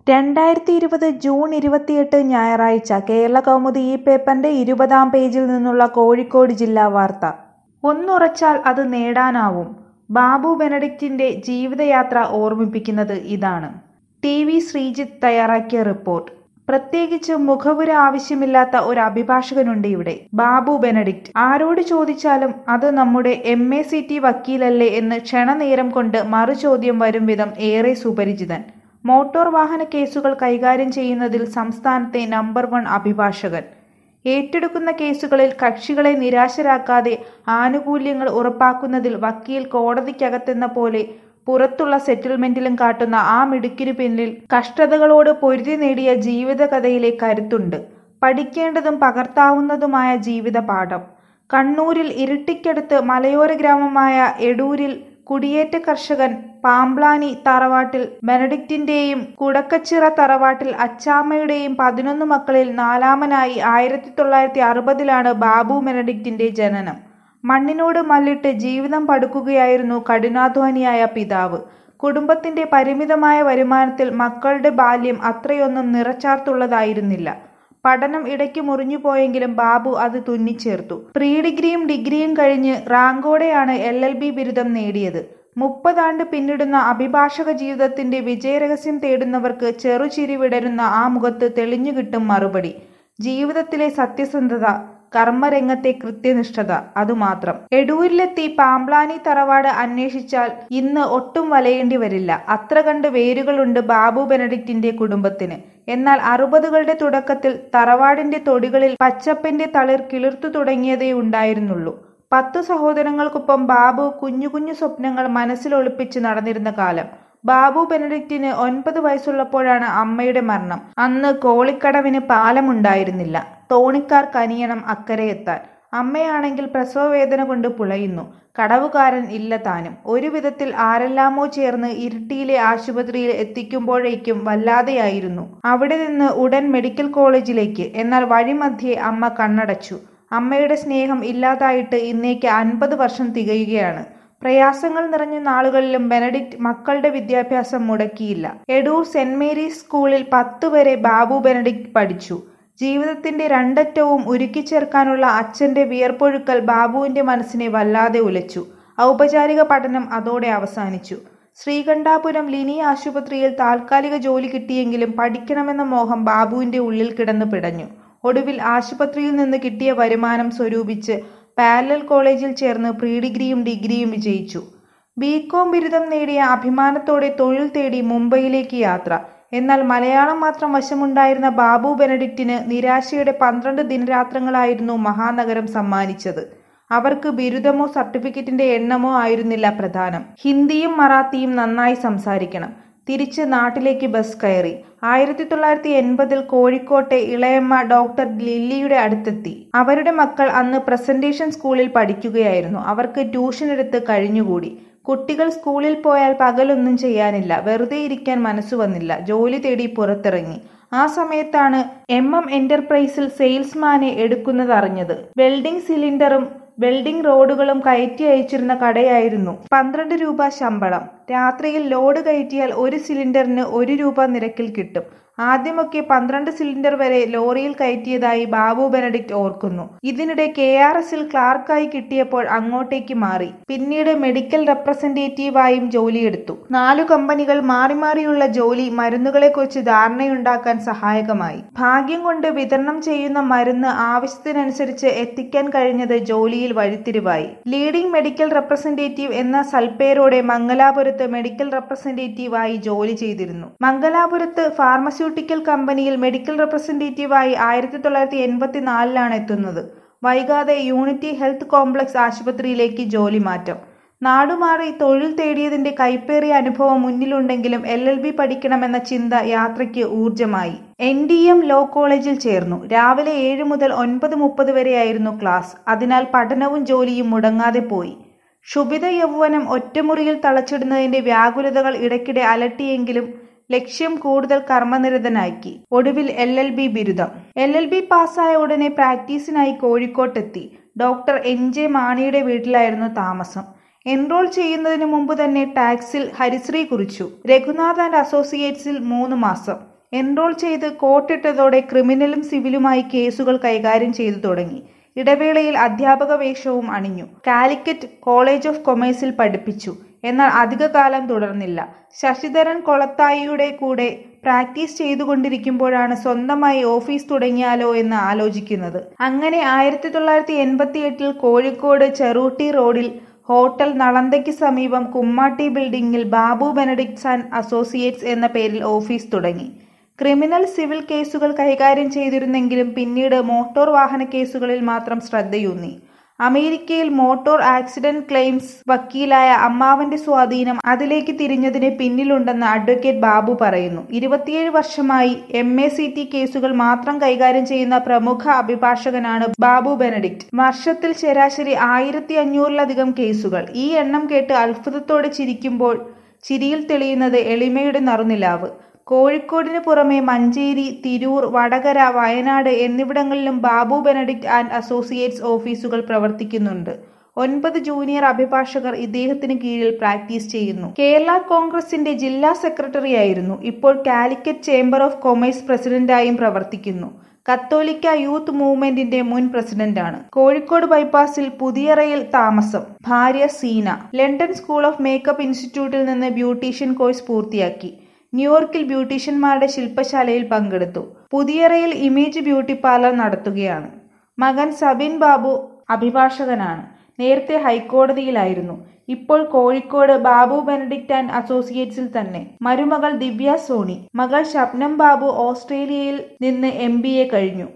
രണ്ടായിരത്തി ഇരുപത് ജൂൺ ഇരുപത്തിയെട്ട് ഞായറാഴ്ച കേരളകൗമുദി ഈ പേപ്പറിന്റെ ഇരുപതാം പേജിൽ നിന്നുള്ള കോഴിക്കോട് ജില്ലാ വാർത്ത ഒന്നുറച്ചാൽ അത് നേടാനാവും ബാബു ബെനഡിക്റ്റിന്റെ ജീവിതയാത്ര ഓർമ്മിപ്പിക്കുന്നത് ഇതാണ് ടി വി ശ്രീജിത്ത് തയ്യാറാക്കിയ റിപ്പോർട്ട് പ്രത്യേകിച്ച് മുഖവുര ആവശ്യമില്ലാത്ത ഒരു അഭിഭാഷകനുണ്ട് ഇവിടെ ബാബു ബെനഡിക്റ്റ് ആരോട് ചോദിച്ചാലും അത് നമ്മുടെ എം എ സി ടി വക്കീലല്ലേ എന്ന് ക്ഷണനേരം കൊണ്ട് മറുചോദ്യം വരും വിധം ഏറെ സുപരിചിതൻ മോട്ടോർ വാഹന കേസുകൾ കൈകാര്യം ചെയ്യുന്നതിൽ സംസ്ഥാനത്തെ നമ്പർ വൺ അഭിഭാഷകൻ ഏറ്റെടുക്കുന്ന കേസുകളിൽ കക്ഷികളെ നിരാശരാക്കാതെ ആനുകൂല്യങ്ങൾ ഉറപ്പാക്കുന്നതിൽ വക്കീൽ കോടതിക്കകത്തെന്ന പോലെ പുറത്തുള്ള സെറ്റിൽമെന്റിലും കാട്ടുന്ന ആ മിടുക്കിനു പിന്നിൽ കഷ്ടതകളോട് പൊരുതി നേടിയ ജീവിതകഥയിലെ കരുത്തുണ്ട് പഠിക്കേണ്ടതും പകർത്താവുന്നതുമായ ജീവിത പാഠം കണ്ണൂരിൽ ഇരിട്ടിക്കടുത്ത് മലയോര ഗ്രാമമായ എടൂരിൽ കുടിയേറ്റ കർഷകൻ പാമ്പ്ലാനി തറവാട്ടിൽ ബെനഡിക്റ്റിന്റെയും കുടക്കച്ചിറ തറവാട്ടിൽ അച്ചാമ്മയുടെയും പതിനൊന്ന് മക്കളിൽ നാലാമനായി ആയിരത്തി തൊള്ളായിരത്തി അറുപതിലാണ് ബാബു ബെനഡിക്റ്റിന്റെ ജനനം മണ്ണിനോട് മല്ലിട്ട് ജീവിതം പടുക്കുകയായിരുന്നു കഠിനാധ്വാനിയായ പിതാവ് കുടുംബത്തിന്റെ പരിമിതമായ വരുമാനത്തിൽ മക്കളുടെ ബാല്യം അത്രയൊന്നും നിറച്ചാർത്തുള്ളതായിരുന്നില്ല പഠനം ഇടയ്ക്ക് മുറിഞ്ഞുപോയെങ്കിലും ബാബു അത് തുന്നിച്ചേർത്തു പ്രീ ഡിഗ്രിയും ഡിഗ്രിയും കഴിഞ്ഞ് റാങ്കോടെയാണ് എൽ എൽ ബി ബിരുദം നേടിയത് മുപ്പതാണ്ട് പിന്നിടുന്ന അഭിഭാഷക ജീവിതത്തിന്റെ വിജയരഹസ്യം തേടുന്നവർക്ക് ചെറുചിരി വിടരുന്ന ആ മുഖത്ത് തെളിഞ്ഞു കിട്ടും മറുപടി ജീവിതത്തിലെ സത്യസന്ധത കർമ്മരംഗത്തെ കൃത്യനിഷ്ഠത അതുമാത്രം എടൂരിലെത്തി പാമ്പ്ലാനി തറവാട് അന്വേഷിച്ചാൽ ഇന്ന് ഒട്ടും വലയേണ്ടി വരില്ല അത്ര കണ്ട് വേരുകളുണ്ട് ബാബു ബെനഡിക്റ്റിന്റെ കുടുംബത്തിന് എന്നാൽ അറുപതുകളുടെ തുടക്കത്തിൽ തറവാടിന്റെ തൊടികളിൽ പച്ചപ്പിന്റെ തളിർ കിളിർത്തു തുടങ്ങിയതേ ഉണ്ടായിരുന്നുള്ളൂ പത്തു സഹോദരങ്ങൾക്കൊപ്പം ബാബു കുഞ്ഞു കുഞ്ഞു സ്വപ്നങ്ങൾ മനസ്സിൽ ഒളിപ്പിച്ച് നടന്നിരുന്ന കാലം ബാബു ബെനഡിക്റ്റിന് ഒൻപത് വയസ്സുള്ളപ്പോഴാണ് അമ്മയുടെ മരണം അന്ന് കോളിക്കടവിന് പാലമുണ്ടായിരുന്നില്ല തോണിക്കാർ കനിയണം അക്കരെ എത്താൻ അമ്മയാണെങ്കിൽ പ്രസവവേദന കൊണ്ട് പുളയുന്നു കടവുകാരൻ ഇല്ല താനും ഒരു വിധത്തിൽ ആരെല്ലാമോ ചേർന്ന് ഇരിട്ടിയിലെ ആശുപത്രിയിൽ എത്തിക്കുമ്പോഴേക്കും വല്ലാതെയായിരുന്നു അവിടെ നിന്ന് ഉടൻ മെഡിക്കൽ കോളേജിലേക്ക് എന്നാൽ വഴിമധ്യേ അമ്മ കണ്ണടച്ചു അമ്മയുടെ സ്നേഹം ഇല്ലാതായിട്ട് ഇന്നേക്ക് അൻപത് വർഷം തികയുകയാണ് പ്രയാസങ്ങൾ നിറഞ്ഞ നാളുകളിലും ബെനഡിക്റ്റ് മക്കളുടെ വിദ്യാഭ്യാസം മുടക്കിയില്ല എടൂർ സെന്റ് മേരീസ് സ്കൂളിൽ പത്ത് വരെ ബാബു ബെനഡിക്റ്റ് പഠിച്ചു ജീവിതത്തിന്റെ രണ്ടറ്റവും ഉരുക്കിച്ചേർക്കാനുള്ള അച്ഛന്റെ വിയർപ്പൊഴുക്കൽ ബാബുവിന്റെ മനസ്സിനെ വല്ലാതെ ഉലച്ചു ഔപചാരിക പഠനം അതോടെ അവസാനിച്ചു ശ്രീകണ്ഠാപുരം ലിനി ആശുപത്രിയിൽ താൽക്കാലിക ജോലി കിട്ടിയെങ്കിലും പഠിക്കണമെന്ന മോഹം ബാബുവിന്റെ ഉള്ളിൽ കിടന്നു പിടഞ്ഞു ഒടുവിൽ ആശുപത്രിയിൽ നിന്ന് കിട്ടിയ വരുമാനം സ്വരൂപിച്ച് പാരലൽ കോളേജിൽ ചേർന്ന് പ്രീ ഡിഗ്രിയും ഡിഗ്രിയും വിജയിച്ചു ബികോം ബിരുദം നേടിയ അഭിമാനത്തോടെ തൊഴിൽ തേടി മുംബൈയിലേക്ക് യാത്ര എന്നാൽ മലയാളം മാത്രം വശമുണ്ടായിരുന്ന ബാബു ബെനഡിക്റ്റിന് നിരാശയുടെ പന്ത്രണ്ട് ദിനരാത്രങ്ങളായിരുന്നു മഹാനഗരം സമ്മാനിച്ചത് അവർക്ക് ബിരുദമോ സർട്ടിഫിക്കറ്റിന്റെ എണ്ണമോ ആയിരുന്നില്ല പ്രധാനം ഹിന്ദിയും മറാത്തിയും നന്നായി സംസാരിക്കണം തിരിച്ച് നാട്ടിലേക്ക് ബസ് കയറി ആയിരത്തി തൊള്ളായിരത്തി എൺപതിൽ കോഴിക്കോട്ടെ ഇളയമ്മ ഡോക്ടർ ലില്ലിയുടെ അടുത്തെത്തി അവരുടെ മക്കൾ അന്ന് പ്രസന്റേഷൻ സ്കൂളിൽ പഠിക്കുകയായിരുന്നു അവർക്ക് ട്യൂഷൻ എടുത്ത് കഴിഞ്ഞുകൂടി കുട്ടികൾ സ്കൂളിൽ പോയാൽ പകലൊന്നും ചെയ്യാനില്ല വെറുതെ ഇരിക്കാൻ മനസ്സു വന്നില്ല ജോലി തേടി പുറത്തിറങ്ങി ആ സമയത്താണ് എം എം എന്റർപ്രൈസിൽ സെയിൽസ്മാനെ എടുക്കുന്നത് അറിഞ്ഞത് വെൽഡിംഗ് സിലിണ്ടറും വെൽഡിംഗ് റോഡുകളും കയറ്റി അയച്ചിരുന്ന കടയായിരുന്നു പന്ത്രണ്ട് രൂപ ശമ്പളം രാത്രിയിൽ ലോഡ് കയറ്റിയാൽ ഒരു സിലിണ്ടറിന് ഒരു രൂപ നിരക്കിൽ കിട്ടും ആദ്യമൊക്കെ പന്ത്രണ്ട് സിലിണ്ടർ വരെ ലോറിയിൽ കയറ്റിയതായി ബാബു ബെനഡിക്റ്റ് ഓർക്കുന്നു ഇതിനിടെ കെ ആർ എസിൽ ക്ലാർക്കായി കിട്ടിയപ്പോൾ അങ്ങോട്ടേക്ക് മാറി പിന്നീട് മെഡിക്കൽ റെപ്രസെന്റേറ്റീവായും ജോലിയെടുത്തു നാലു കമ്പനികൾ മാറി മാറിയുള്ള ജോലി മരുന്നുകളെക്കുറിച്ച് ധാരണയുണ്ടാക്കാൻ സഹായകമായി ഭാഗ്യം കൊണ്ട് വിതരണം ചെയ്യുന്ന മരുന്ന് ആവശ്യത്തിനനുസരിച്ച് എത്തിക്കാൻ കഴിഞ്ഞത് ജോലിയിൽ വഴിത്തിരിവായി ലീഡിംഗ് മെഡിക്കൽ റെപ്രസെന്റേറ്റീവ് എന്ന സൽപ്പേരോടെ മംഗലാപുരത്ത് മെഡിക്കൽ റെപ്രസെന്റേറ്റീവായി ജോലി ചെയ്തിരുന്നു മംഗലാപുരത്ത് ഫാർമസ്യൂട്ടിക്കൽ കമ്പനിയിൽ മെഡിക്കൽ റെപ്രസെന്റേറ്റീവായി ആയിരത്തി തൊള്ളായിരത്തി എൺപത്തിനാലിലാണ് എത്തുന്നത് വൈകാതെ യൂണിറ്റി ഹെൽത്ത് കോംപ്ലക്സ് ആശുപത്രിയിലേക്ക് ജോലി മാറ്റം നാടുമാറി തൊഴിൽ തേടിയതിന്റെ കൈപ്പേറിയ അനുഭവം മുന്നിലുണ്ടെങ്കിലും എൽ എൽ ബി പഠിക്കണമെന്ന ചിന്ത യാത്രയ്ക്ക് ഊർജമായി എൻ ഡി എം ലോ കോളേജിൽ ചേർന്നു രാവിലെ ഏഴ് മുതൽ ഒൻപത് മുപ്പത് വരെയായിരുന്നു ക്ലാസ് അതിനാൽ പഠനവും ജോലിയും മുടങ്ങാതെ പോയി ക്ഷുഭിത യൗവനം ഒറ്റമുറിയിൽ തളച്ചിടുന്നതിന്റെ വ്യാകുലതകൾ ഇടയ്ക്കിടെ അലട്ടിയെങ്കിലും ലക്ഷ്യം കൂടുതൽ കർമ്മനിരതനാക്കി ഒടുവിൽ എൽ എൽ ബി ബിരുദം എൽ എൽ ബി പാസ്സായ ഉടനെ പ്രാക്ടീസിനായി കോഴിക്കോട്ടെത്തി ഡോക്ടർ എൻ ജെ മാണിയുടെ വീട്ടിലായിരുന്നു താമസം എൻറോൾ ചെയ്യുന്നതിന് മുമ്പ് തന്നെ ടാക്സിൽ ഹരിശ്രീ കുറിച്ചു രഘുനാഥ് ആൻഡ് അസോസിയേറ്റ്സിൽ മൂന്ന് മാസം എൻറോൾ ചെയ്ത് കോട്ടിട്ടതോടെ ക്രിമിനലും സിവിലുമായി കേസുകൾ കൈകാര്യം ചെയ്തു തുടങ്ങി ഇടവേളയിൽ അധ്യാപക വേഷവും അണിഞ്ഞു കാലിക്കറ്റ് കോളേജ് ഓഫ് കൊമേഴ്സിൽ പഠിപ്പിച്ചു എന്നാൽ അധികകാലം തുടർന്നില്ല ശശിധരൻ കൊളത്തായിയുടെ കൂടെ പ്രാക്ടീസ് ചെയ്തുകൊണ്ടിരിക്കുമ്പോഴാണ് സ്വന്തമായി ഓഫീസ് തുടങ്ങിയാലോ എന്ന് ആലോചിക്കുന്നത് അങ്ങനെ ആയിരത്തി തൊള്ളായിരത്തി എൺപത്തി എട്ടിൽ കോഴിക്കോട് ചെറൂട്ടി റോഡിൽ ഹോട്ടൽ നളന്തയ്ക്ക് സമീപം കുമ്മാട്ടി ബിൽഡിംഗിൽ ബാബു ബെനഡിക്ട്സ് ആൻഡ് അസോസിയേറ്റ്സ് എന്ന പേരിൽ ഓഫീസ് തുടങ്ങി ക്രിമിനൽ സിവിൽ കേസുകൾ കൈകാര്യം ചെയ്തിരുന്നെങ്കിലും പിന്നീട് മോട്ടോർ വാഹന കേസുകളിൽ മാത്രം ശ്രദ്ധയൂന്നി അമേരിക്കയിൽ മോട്ടോർ ആക്സിഡന്റ് ക്ലെയിംസ് വക്കീലായ അമ്മാവന്റെ സ്വാധീനം അതിലേക്ക് തിരിഞ്ഞതിന് പിന്നിലുണ്ടെന്ന് അഡ്വക്കേറ്റ് ബാബു പറയുന്നു ഇരുപത്തിയേഴ് വർഷമായി എം എ സി ടി കേസുകൾ മാത്രം കൈകാര്യം ചെയ്യുന്ന പ്രമുഖ അഭിഭാഷകനാണ് ബാബു ബെനഡിക്റ്റ് വർഷത്തിൽ ശരാശരി ആയിരത്തി അഞ്ഞൂറിലധികം കേസുകൾ ഈ എണ്ണം കേട്ട് അത്ഭുതത്തോടെ ചിരിക്കുമ്പോൾ ചിരിയിൽ തെളിയുന്നത് എളിമയുടെ നറുനിലാവ് കോഴിക്കോടിന് പുറമെ മഞ്ചേരി തിരൂർ വടകര വയനാട് എന്നിവിടങ്ങളിലും ബാബു ബെനഡിക്റ്റ് ആൻഡ് അസോസിയേറ്റ്സ് ഓഫീസുകൾ പ്രവർത്തിക്കുന്നുണ്ട് ഒൻപത് ജൂനിയർ അഭിഭാഷകർ ഇദ്ദേഹത്തിന് കീഴിൽ പ്രാക്ടീസ് ചെയ്യുന്നു കേരള കോൺഗ്രസിന്റെ ജില്ലാ സെക്രട്ടറിയായിരുന്നു ഇപ്പോൾ കാലിക്കറ്റ് ചേംബർ ഓഫ് കൊമേഴ്സ് പ്രസിഡന്റായും പ്രവർത്തിക്കുന്നു കത്തോലിക്ക യൂത്ത് മൂവ്മെന്റിന്റെ മുൻ പ്രസിഡന്റാണ് കോഴിക്കോട് ബൈപ്പാസിൽ പുതിയറയിൽ താമസം ഭാര്യ Seena London school of makeup ഇൻസ്റ്റിറ്റ്യൂട്ടിൽ നിന്ന് ബ്യൂട്ടീഷ്യൻ കോഴ്സ് പൂർത്തിയാക്കി ന്യൂയോർക്കിൽ ബ്യൂട്ടീഷ്യന്മാരുടെ ശില്പശാലയിൽ പങ്കെടുത്തു പുതിയറയിൽ ഇമേജ് ബ്യൂട്ടി പാർലർ നടത്തുകയാണ് മകൻ സബിൻ ബാബു അഭിഭാഷകനാണ് നേരത്തെ ഹൈക്കോടതിയിലായിരുന്നു ഇപ്പോൾ കോഴിക്കോട് ബാബു ബെനഡിക്റ്റ് ആൻഡ് അസോസിയേറ്റ്സിൽ തന്നെ മരുമകൾ ദിവ്യ സോണി മകൾ ഷബ്നം ബാബു ഓസ്ട്രേലിയയിൽ നിന്ന് എം കഴിഞ്ഞു